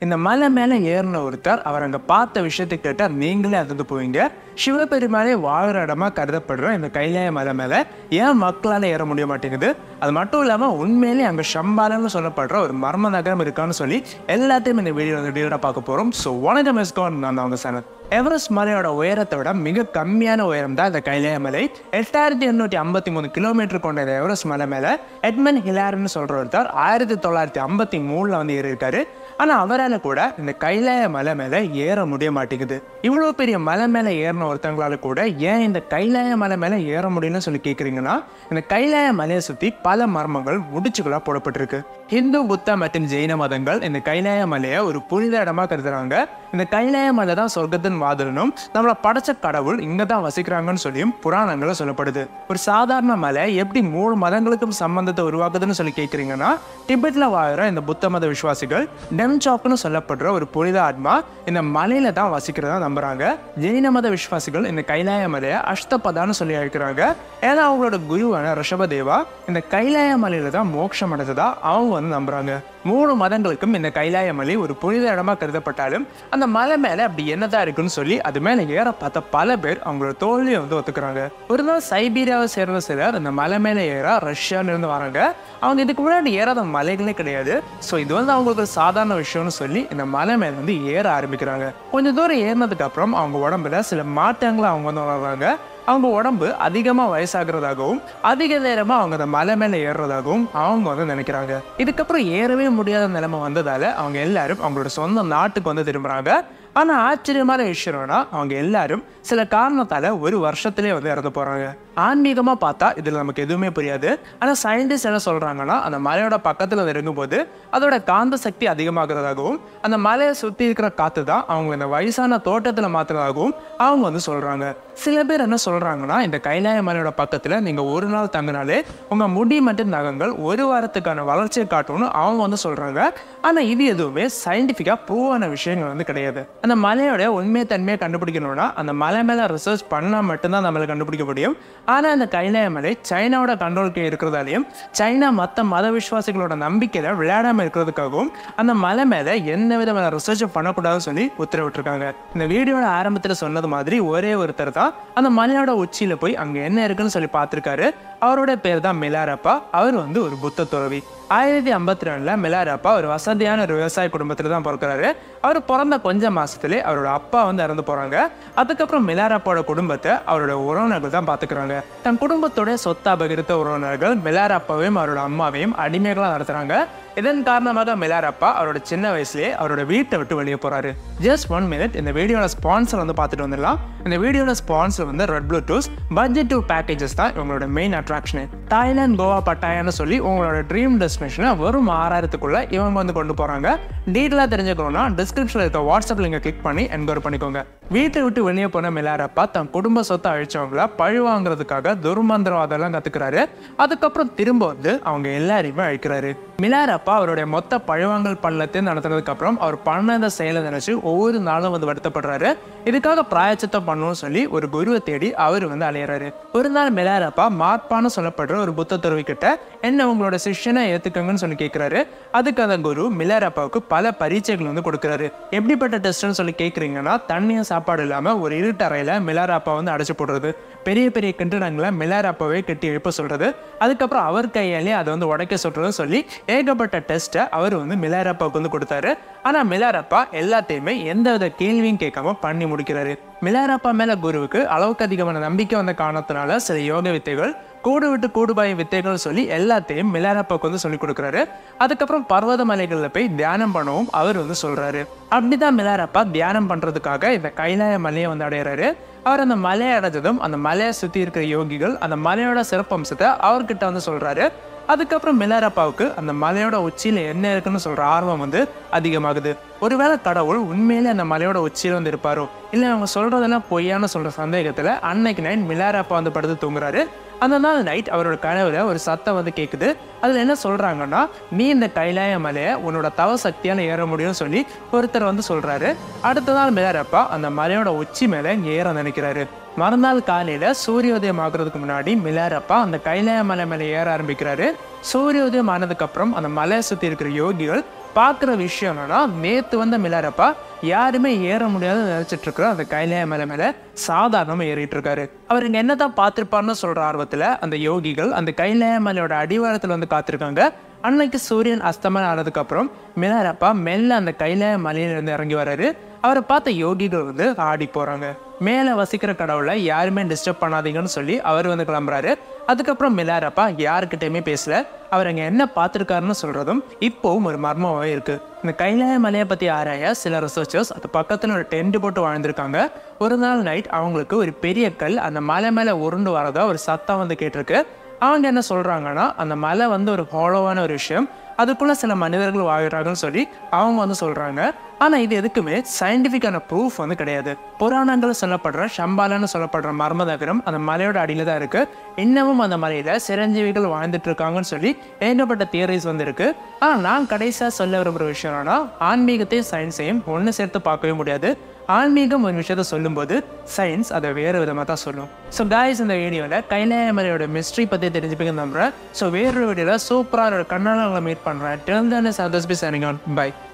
இந்த மலை மேலே ஏறின ஒருத்தர் அவர் அங்கே பார்த்த விஷயத்தை கேட்டால் நீங்களே அதிர்ந்து போவீங்க சிவபெருமானே வாழ்கிற இடமா கருதப்படுற இந்த கைலாய மலை மேலே ஏன் மக்களால் ஏற முடிய மாட்டேங்குது அது மட்டும் இல்லாமல் உண்மையிலேயே அங்கே சம்பாலன்னு சொல்லப்படுற ஒரு மர்ம நகரம் இருக்கான்னு சொல்லி எல்லாத்தையும் இந்த வீடியோ வந்து டீலாக பார்க்க போகிறோம் ஸோ வணக்கம் எஸ்கோன் நான் அவங்க சேனல் எவரெஸ்ட் மலையோட உயரத்தை விட மிக கம்மியான உயரம் தான் இந்த கைலாய மலை எட்டாயிரத்தி எண்ணூற்றி ஐம்பத்தி மூணு கிலோமீட்டர் கொண்ட இந்த எவரெஸ்ட் மலை மேலே எட்மன் ஹிலார்னு சொல்கிற ஒருத்தர் ஆயிரத்தி தொள்ளாயிரத்தி ஐம்பத்தி மூணில் வந்து ஏறியிருக்காரு ஆனால் அவரால் கூட இந்த கைலாய மலை மேலே ஏற முடிய மாட்டேங்குது இவ்வளோ பெரிய மலை மேலே ஏறின ஒருத்தங்களால கூட ஏன் இந்த கைலாய மலை மேலே ஏற முடியும்னு சொல்லி கேட்குறீங்கன்னா இந்த கைலாய மலையை சுற்றி பல மர்மங்கள் முடிச்சுகளாக போடப்பட்டிருக்கு ஹிந்து புத்த மற்றும் ஜெயின மதங்கள் இந்த கைலாய மலையை ஒரு புனித இடமா கருதுறாங்க இந்த கைலாய மலை தான் சொர்க்கத்தின் வாதிலனும் நம்மளை படைச்ச கடவுள் இங்கே தான் வசிக்கிறாங்கன்னு சொல்லியும் புராணங்களில் சொல்லப்படுது ஒரு சாதாரண மலை எப்படி மூணு மதங்களுக்கும் சம்பந்தத்தை உருவாக்குதுன்னு சொல்லி கேட்குறீங்கன்னா டிபெட்டில் வாழ்கிற இந்த புத்த மத விசுவாசிகள் டெம்சாக்னு சொல்லப்படுற ஒரு புனித ஆத்மா இந்த மலையில தான் வசிக்கிறதா நம்புறாங்க ஜெயின மத விசுவாசிகள் இந்த கைலாய மலையை அஷ்டபதான்னு சொல்லி அழைக்கிறாங்க ஏன்னா அவங்களோட குருவான ரிஷபதேவா இந்த கைலாய மலையில தான் மோட்சம் அடைஞ்சதா அவங்க வந்து நம்புறாங்க மூணு மதங்களுக்கும் இந்த கைலாய மலை ஒரு புனித இடமா கருதப்பட்டாலும் அந்த மலை மேல அப்படி என்னதான் இருக்குன்னு சொல்லி அது மேல ஏற பார்த்த பல பேர் அவங்களோட தோல்வியை வந்து ஒத்துக்கிறாங்க ஒரு நாள் சைபீரியாவை சேர்ந்த சிலர் இந்த மலை மேல ஏற ரஷ்யால இருந்து வராங்க அவங்க இதுக்கு முன்னாடி ஏறாத மலைகளே கிடையாது ஸோ இது வந்து அவங்களுக்கு ஒரு சாதாரண விஷயம்னு சொல்லி இந்த மலை மேல வந்து ஏற ஆரம்பிக்கிறாங்க கொஞ்சம் தூரம் ஏறினதுக்கு அப்புறம் அவங்க உடம்புல சில மாற்றங்களை அவங்க வந்து உணர்றாங்க அவங்க உடம்பு அதிகமாக வயசாகிறதாகவும் அதிக நேரமாக அவங்க அந்த மலை மேலே ஏறுறதாகவும் அவங்க வந்து நினைக்கிறாங்க இதுக்கப்புறம் ஏறவே முடியாத நிலைமை வந்ததால அவங்க எல்லாரும் அவங்களோட சொந்த நாட்டுக்கு வந்து திரும்புகிறாங்க ஆனால் ஆச்சரியமான விஷயம்னா அவங்க எல்லாரும் சில காரணத்தால் ஒரு வருஷத்துலேயே வந்து இறந்து போகிறாங்க ஆன்மீகமாக பார்த்தா இதில் நமக்கு எதுவுமே புரியாது ஆனால் சயின்டிஸ்ட் என்ன சொல்கிறாங்கன்னா அந்த மலையோட பக்கத்தில் இறங்கும்போது அதோட காந்த சக்தி அதிகமாகிறதாகவும் அந்த மலையை சுற்றி இருக்கிற காற்று தான் அவங்க இந்த வயசான தோட்டத்தில் மாற்றுறதாகவும் அவங்க வந்து சொல்கிறாங்க சில பேர் என்ன சொல்கிறாங்கன்னா இந்த கைலாய மலையோட பக்கத்தில் நீங்கள் ஒரு நாள் தங்கினாலே உங்கள் முடி மற்றும் நகங்கள் ஒரு வாரத்துக்கான வளர்ச்சியை காட்டும்னு அவங்க வந்து சொல்கிறாங்க ஆனால் இது எதுவுமே சயின்டிஃபிக்காக ப்ரூவ் ஆன விஷயங்கள் வந்து கிடையாது அந்த மலையோட உண்மை தன்மையை கண்டுபிடிக்கணும்னா அந்த மலை மேலே ரிசர்ச் பண்ணால் மட்டும்தான் நம்மளை கண்டுபிடிக்க முடியும் ஆனால் அந்த கைலாய மலை சைனாவோட கண்ட்ரோலுக்கு இருக்கிறதாலையும் சைனா மற்ற மத விசுவாசிகளோட நம்பிக்கையில் விளையாடாமல் இருக்கிறதுக்காகவும் அந்த மலை மேலே எந்த விதமான ரிசர்ச்சும் பண்ணக்கூடாதுன்னு சொல்லி உத்தரவிட்டிருக்காங்க இந்த வீடியோட ஆரம்பத்தில் சொன்னது மாதிரி ஒரே ஒருத்தர் தான் அந்த மலையோட உச்சியில் போய் அங்கே என்ன இருக்குன்னு சொல்லி பார்த்துருக்காரு அவரோட பேர் தான் மிலாரப்பா அவர் வந்து ஒரு புத்த துறவி ஆயிரத்தி ஐம்பத்தி ரெண்டில் மிலாரப்பா ஒரு வசதியான ஒரு விவசாய குடும்பத்தில் தான் பிறக்கிறாரு அவர் பிறந்த கொஞ்ச மாசத்துலேயே அவரோட அப்பா வந்து இறந்து போகிறாங்க அதுக்கப்புறம் மிலாரப்பாவோட குடும்பத்தை அவரோட உறவினர்கள் தான் பார்த்துக்கிறாங்க தன் குடும்பத்தோட சொத்தை அபகரித்த உறவினர்கள் மிலாரப்பாவையும் அவரோட அம்மாவையும் அடிமைகளாக நடத்துகிறாங்க இதன் காரணமாக மிலாரப்பா அவரோட சின்ன வயசுலேயே அவரோட வீட்டை விட்டு வெளியே போகிறாரு ஜஸ்ட் ஒன் மினிட் இந்த வீடியோட ஸ்பான்சர் வந்து பார்த்துட்டு வந்துடலாம் இந்த வீடியோட ஸ்பான்சர் வந்து red Bluetooth budget tour packages தான் இவங்களோட மெயின் அட்ராக்ஷனு தாய்லாந்து கோவா பட்டாயான்னு சொல்லி உங்களோட ட்ரீம் டெஸ்டினேஷனை வெறும் ஆறாயிரத்துக்குள்ள இவங்க வந்து கொண்டு போகிறாங்க டீட்டெயிலாக தெரிஞ்சுக்கணும்னா டிஸ்கிரிப்ஷனில் இருக்க வாட்ஸ்அப் லிங்கை கிளிக் பண்ணி என்கொயர் பண்ணிக்கோங்க வீட்டை விட்டு வெளியே போன மிலாரப்பா தன் குடும்ப சொத்தை அழிச்சவங்கள பழி வாங்குறதுக்காக துர்மந்திரவாதம்லாம் கற்றுக்கிறாரு அதுக்கப்புறம் திரும்ப வந்து அவங்க எல்லாரையுமே அழிக்கிறாரு மிலாரப்பா அவருடைய மொத்த பழிவாங்கல் பள்ளத்தையும் நடத்துனதுக்கு அப்புறம் அவர் பண்ண இந்த செயலை நினைச்சு ஒவ்வொரு நாளும் வந்து வருத்தப்படுறாரு இதுக்காக பிராயச்சித்தம் பண்ணணும்னு சொல்லி ஒரு குருவை தேடி அவர் வந்து அலையிறாரு ஒரு நாள் மிலாரப்பா மார்ப்பான்னு சொல்லப்படுற ஒரு புத்த துறவி கிட்ட என்ன உங்களோட சிஷ்யனை ஏத்துக்கங்கன்னு சொல்லி கேட்கிறாரு அதுக்கு அந்த குரு மிலாரப்பாவுக்கு பல பரீட்சைகள் வந்து கொடுக்குறாரு எப்படிப்பட்ட டெஸ்ட்னு சொல்லி கேட்குறீங்கன்னா தண்ணியும் சாப்பாடு இல்லாமல் ஒரு இருட்டு அறையில் மிலாரப்பா வந்து அடைச்சு போடுறது பெரிய பெரிய கட்டிடங்களை மிலாரப்பாவே கட்டி எழுப்ப சொல்றது அதுக்கப்புறம் அவர் கையாலே அதை வந்து உடைக்க சொல்றதுன்னு சொல்லி ஏகப்பட்ட டெஸ்ட்டை அவர் வந்து மிலாரப்பாவுக்கு வந்து கொடுத்தாரு ஆனால் மிலாரப்பா எல்லாத்தையுமே எந்தவித கேள்வியும் கேட்காம பண்ணி முடிக்கிறாரு மிலாரப்பா மேல குருவுக்கு அளவுக்கு அதிகமான நம்பிக்கை வந்த காரணத்தினால சில யோக வித்தைகள் கூடு விட்டு கூடுபாயும் வித்தைகள் சொல்லி எல்லாத்தையும் மிலாரப்பாவுக்கு வந்து சொல்லி கொடுக்குறாரு அதுக்கப்புறம் பர்வத மலைகளில் போய் தியானம் பண்ணவும் அவர் வந்து சொல்றாரு அப்படிதான் மிலாரப்பா தியானம் பண்றதுக்காக இந்த கைலாய மலையை வந்து அடையிறாரு அவர் அந்த மலையை அடைஞ்சதும் அந்த மலையை சுற்றி இருக்கிற யோகிகள் அந்த மலையோட சிறப்பம்சத்தை அவர்கிட்ட வந்து சொல்றாரு அதுக்கப்புறம் மிலாரப்பாவுக்கு அந்த மலையோட உச்சியில் என்ன இருக்குன்னு சொல்ற ஆர்வம் வந்து அதிகமாகுது ஒருவேளை கடவுள் உண்மையிலே அந்த மலையோட உச்சியில் வந்து இருப்பாரோ இல்லை அவங்க சொல்றதெல்லாம் பொய்யான்னு சொல்ற சந்தேகத்தில் அன்னைக்கு நைட் மிலாரப்பா வந்து படுத்து தூங்குறாரு அந்த நாள் நைட் அவரோட கனவுல ஒரு சத்தம் வந்து கேட்குது அதில் என்ன சொல்றாங்கன்னா நீ இந்த கைலாய மலையை உன்னோட தவ சக்தியால ஏற முடியும்னு சொல்லி ஒருத்தர் வந்து சொல்றாரு அடுத்த நாள் மிலாரப்பா அந்த மலையோட உச்சி மேலே ஏற நினைக்கிறாரு மறுநாள் காலையில சூரியோதயம் ஆகுறதுக்கு முன்னாடி மிலாரப்பா அந்த கைலாய மலை மேலே ஏற ஆரம்பிக்கிறாரு சூரியோதயம் ஆனதுக்கு அப்புறம் அந்த மலையை சுத்தி இருக்கிற யோகிகள் பார்க்குற விஷயம் என்னன்னா நேற்று வந்த மிலாரப்பா யாருமே ஏற முடியாதுன்னு நினைச்சிட்டு இருக்கிற அந்த கைலாய மலை மேலே சாதாரணமாக ஏறிட்டு இருக்காரு அவர் இங்கே என்னதான் பார்த்துருப்பாருன்னு சொல்கிற ஆர்வத்தில் அந்த யோகிகள் அந்த கைலாய மலையோட அடிவாரத்தில் வந்து காத்திருக்காங்க அன்னைக்கு சூரியன் அஸ்தமனம் ஆனதுக்கப்புறம் மிலாரப்பா மெல்ல அந்த கைலாய மலையிலிருந்து இறங்கி வராரு அவரை பார்த்த யோகிகள் வந்து ஆடி போகிறாங்க மேலே வசிக்கிற கடவுளை யாருமே டிஸ்டர்ப் பண்ணாதீங்கன்னு சொல்லி அவர் வந்து கிளம்புறாரு அதுக்கப்புறம் மிலாரப்பா யாருக்கிட்டையுமே பேசல அவர் அங்கே என்ன பார்த்துருக்காருன்னு சொல்கிறதும் இப்போவும் ஒரு மர்மமாகவே இருக்குது இந்த கைலாய மலையை பற்றி ஆராய சில ரிசர்ச்சர்ஸ் அது பக்கத்தில் ஒரு டென்ட் போட்டு வாழ்ந்திருக்காங்க ஒரு நாள் நைட் அவங்களுக்கு ஒரு பெரிய கல் அந்த மலை மேலே உருண்டு வரதா ஒரு சத்தம் வந்து கேட்டிருக்கு அவங்க என்ன சொல்கிறாங்கன்னா அந்த மலை வந்து ஒரு ஹாலோவான ஒரு விஷயம் அதுக்குள்ளே சில மனிதர்கள் வாழ்கிறாங்கன்னு சொல்லி அவங்க வந்து சொல்கிறாங்க ஆனால் இது எதுக்குமே சயின்டிஃபிக்கான ப்ரூஃப் வந்து கிடையாது புராணங்கள் சொல்லப்படுற ஷம்பாலன்னு சொல்லப்படுற மர்ம நகரம் அந்த மலையோட அடியில் தான் இருக்குது இன்னமும் அந்த மலையில் சிரஞ்சீவிகள் வாழ்ந்துட்டு இருக்காங்கன்னு சொல்லி ஏகப்பட்ட தியரிஸ் வந்து இருக்கு ஆனால் நான் கடைசியாக சொல்ல விரும்புகிற விஷயம் என்னன்னா ஆன்மீகத்தையும் சயின்ஸையும் ஒன்று சேர்த்து பார்க்கவே முடியாது ஆன்மீகம் ஒரு விஷயத்த சொல்லும்போது சயின்ஸ் அதை வேறு விதமாக தான் சொல்லும் ஸோ காய்ஸ் இந்த வீடியோவில் கைலாய மலையோட மிஸ்ட்ரி பற்றி தெரிஞ்சுப்பீங்க நம்புறேன் ஸோ வேறொரு வீடியோவில் சூப்பராக ஒரு கண்ணால் மீட் பண்ணுறேன் டெல் தானே சந்தோஷ் பி சனிங் ஆன் பை